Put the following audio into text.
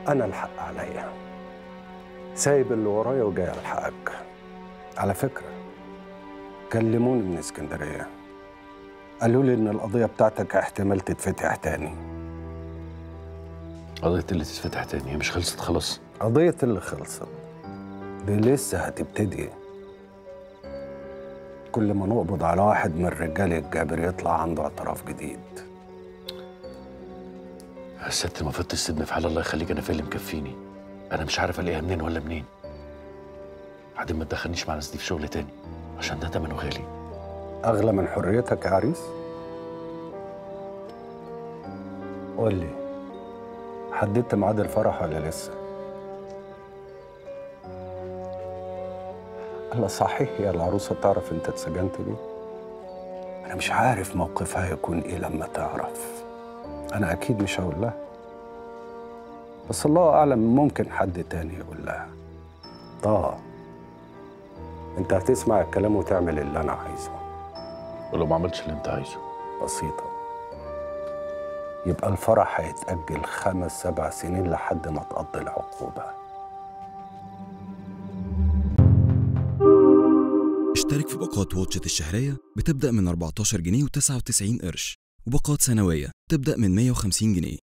انا الحق عليا سايب اللي ورايا وجاي الحقك على فكره كلموني من اسكندريه قالوا لي ان القضيه بتاعتك احتمال تتفتح تاني قضية اللي تتفتح تاني هي مش خلصت خلاص قضيه اللي خلصت دي لسه هتبتدي كل ما نقبض على واحد من رجال الجابر يطلع عنده اعتراف جديد يا ست المفروض تسيبني في حال الله يخليك انا في اللي مكفيني انا مش عارف الاقيها منين ولا منين بعدين ما تدخلنيش مع الناس دي في شغل تاني عشان ده تمنه غالي اغلى من حريتك يا عريس قول لي حددت ميعاد الفرح ولا لسه الله صحيح يا العروسه تعرف انت اتسجنت ليه انا مش عارف موقفها هيكون ايه لما تعرف انا اكيد مش هقول لها بس الله اعلم ممكن حد تاني يقول لها طه انت هتسمع الكلام وتعمل اللي انا عايزه ولو ما عملتش اللي انت عايزه بسيطة يبقى الفرح هيتأجل خمس سبع سنين لحد ما تقضي العقوبة اشترك في باقات واتشت الشهرية بتبدأ من 14 جنيه و99 قرش وباقات سنوية تبدأ من 150 جنيه